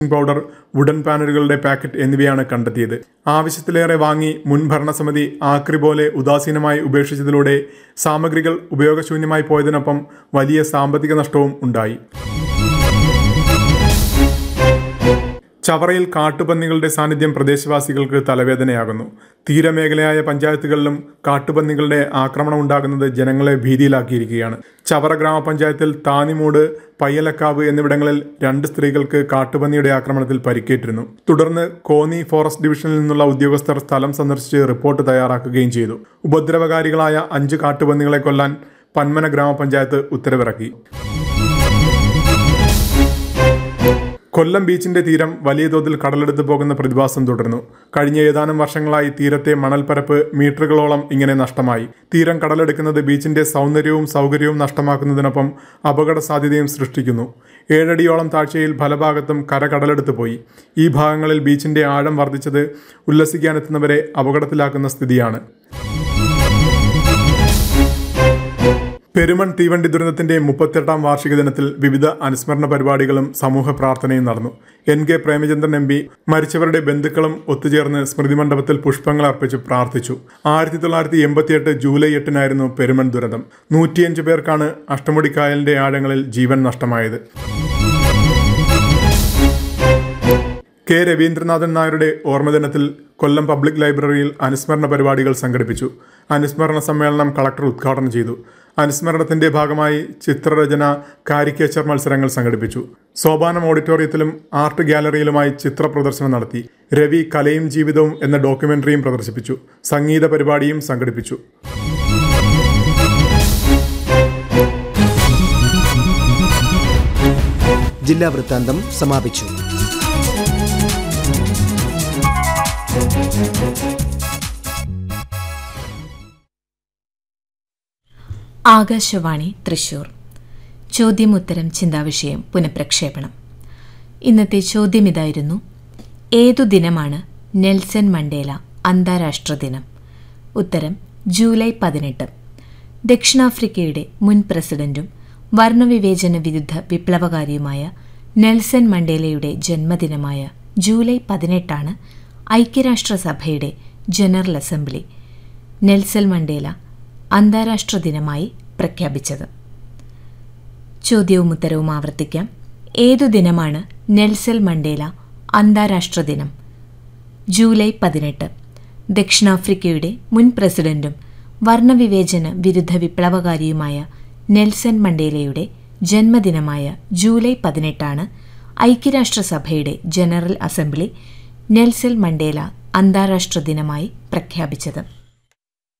powder wooden പാനലുകളുടെ packet എന്നിവയാണ് കണ്ടെത്തിയത് ആവശ്യത്തിലേറെ വാങ്ങി മുൻ ഭരണസമിതി ആക്രി പോലെ ഉദാസീനമായി ഉപേക്ഷിച്ചതിലൂടെ സാമഗ്രികൾ ഉപയോഗശൂന്യമായി പോയതിനൊപ്പം വലിയ സാമ്പത്തിക നഷ്ടവും ഉണ്ടായി ചവറയിൽ കാട്ടുപന്നികളുടെ സാന്നിധ്യം പ്രദേശവാസികൾക്ക് തലവേദനയാകുന്നു തീരമേഖലയായ പഞ്ചായത്തുകളിലും കാട്ടുപന്നികളുടെ ആക്രമണം ഉണ്ടാകുന്നത് ജനങ്ങളെ ഭീതിയിലാക്കിയിരിക്കുകയാണ് ചവറ ഗ്രാമപഞ്ചായത്തിൽ താനിമൂട് പയ്യലക്കാവ് എന്നിവിടങ്ങളിൽ രണ്ട് സ്ത്രീകൾക്ക് കാട്ടുപന്നിയുടെ ആക്രമണത്തിൽ പരിക്കേറ്റിരുന്നു തുടർന്ന് കോന്നി ഫോറസ്റ്റ് ഡിവിഷനിൽ നിന്നുള്ള ഉദ്യോഗസ്ഥർ സ്ഥലം സന്ദർശിച്ച് റിപ്പോർട്ട് തയ്യാറാക്കുകയും ചെയ്തു ഉപദ്രവകാരികളായ അഞ്ച് കാട്ടുപന്നികളെ കൊല്ലാൻ പന്മന ഗ്രാമപഞ്ചായത്ത് ഉത്തരവിറക്കി കൊല്ലം ബീച്ചിന്റെ തീരം വലിയ തോതിൽ കടലെടുത്ത് പോകുന്ന പ്രതിഭാസം തുടർന്നു കഴിഞ്ഞ ഏതാനും വർഷങ്ങളായി തീരത്തെ മണൽപ്പരപ്പ് മീറ്ററുകളോളം ഇങ്ങനെ നഷ്ടമായി തീരം കടലെടുക്കുന്നത് ബീച്ചിന്റെ സൗന്ദര്യവും സൗകര്യവും നഷ്ടമാക്കുന്നതിനൊപ്പം അപകട സാധ്യതയും സൃഷ്ടിക്കുന്നു ഏഴടിയോളം താഴ്ചയിൽ ഫലഭാഗത്തും കര കടലെടുത്ത് പോയി ഈ ഭാഗങ്ങളിൽ ബീച്ചിന്റെ ആഴം വർദ്ധിച്ചത് ഉല്ലസിക്കാനെത്തുന്നവരെ അപകടത്തിലാക്കുന്ന സ്ഥിതിയാണ് പെരുമൺ തീവണ്ടി ദുരന്തത്തിന്റെ മുപ്പത്തെട്ടാം വാർഷിക ദിനത്തിൽ വിവിധ അനുസ്മരണ പരിപാടികളും സമൂഹ പ്രാർത്ഥനയും നടന്നു N K Premachandran M P മരിച്ചവരുടെ ബന്ധുക്കളും ഒത്തുചേർന്ന് സ്മൃതി മണ്ഡപത്തിൽ പുഷ്പങ്ങൾ അർപ്പിച്ച് പ്രാർത്ഥിച്ചു ആയിരത്തി തൊള്ളായിരത്തി എൺപത്തിയെട്ട് ജൂലൈ എട്ടിനായിരുന്നു പെരുമൺ ദുരന്തം നൂറ്റിയഞ്ച് പേർക്കാണ് അഷ്ടമുടിക്കായലിന്റെ ആഴങ്ങളിൽ ജീവൻ നഷ്ടമായത് കെ രവീന്ദ്രനാഥൻ നായരുടെ ഓർമ്മദിനത്തിൽ കൊല്ലം പബ്ലിക് ലൈബ്രറിയിൽ അനുസ്മരണ പരിപാടികൾ സംഘടിപ്പിച്ചു അനുസ്മരണ സമ്മേളനം കളക്ടർ ഉദ്ഘാടനം ചെയ്തു അനുസ്മരണത്തിന്റെ ഭാഗമായി ചിത്രരചന കാരിക്കേച്ചർ മത്സരങ്ങൾ സംഘടിപ്പിച്ചു സോപാനം ഓഡിറ്റോറിയത്തിലും ആർട്ട് ഗാലറിയിലുമായി ചിത്ര പ്രദർശനം നടത്തി രവി കലയും ജീവിതവും എന്ന ഡോക്യുമെന്ററിയും പ്രദർശിപ്പിച്ചു സംഗീത പരിപാടിയും സംഘടിപ്പിച്ചു ജില്ലാ വൃത്താന്തം സമാപിച്ചു ആകാശവാണി തൃശൂർ ചോദ്യമുത്തരം ചിന്താവിഷയം പുനഃപ്രക്ഷേപണം ഇന്നത്തെ ചോദ്യം ഇതായിരുന്നു ഏതു ദിനമാണ് നെൽസൺ മണ്ടേല അന്താരാഷ്ട്ര ദിനം ഉത്തരം ജൂലൈ പതിനെട്ട് ദക്ഷിണാഫ്രിക്കയുടെ മുൻ പ്രസിഡന്റും വർണ്ണവിവേചന വിരുദ്ധ വിപ്ലവകാരിയുമായ നെൽസൺ മണ്ടേലയുടെ ജന്മദിനമായ ജൂലൈ പതിനെട്ടാണ് ഐക്യരാഷ്ട്രസഭയുടെ ജനറൽ അസംബ്ലി നെൽസൺ മണ്ടേല അന്താരാഷ്ട്ര ദിനമായി പ്രഖ്യാപിച്ചത് ചോദ്യവും ഉത്തരവും ആവർത്തിക്കാം ഏതു ദിനമാണ് നെൽസൺ മണ്ടേല അന്താരാഷ്ട്ര ദിനം ജൂലൈ പതിനെട്ട് ദക്ഷിണാഫ്രിക്കയുടെ മുൻ പ്രസിഡന്റും വർണ്ണവിവേചന വിരുദ്ധ വിപ്ലവകാരിയുമായ നെൽസൺ മണ്ടേലയുടെ ജന്മദിനമായ ജൂലൈ പതിനെട്ടാണ് ഐക്യരാഷ്ട്രസഭയുടെ ജനറൽ അസംബ്ലി നെൽസൺ മണ്ടേല അന്താരാഷ്ട്ര ദിനമായി പ്രഖ്യാപിച്ചത്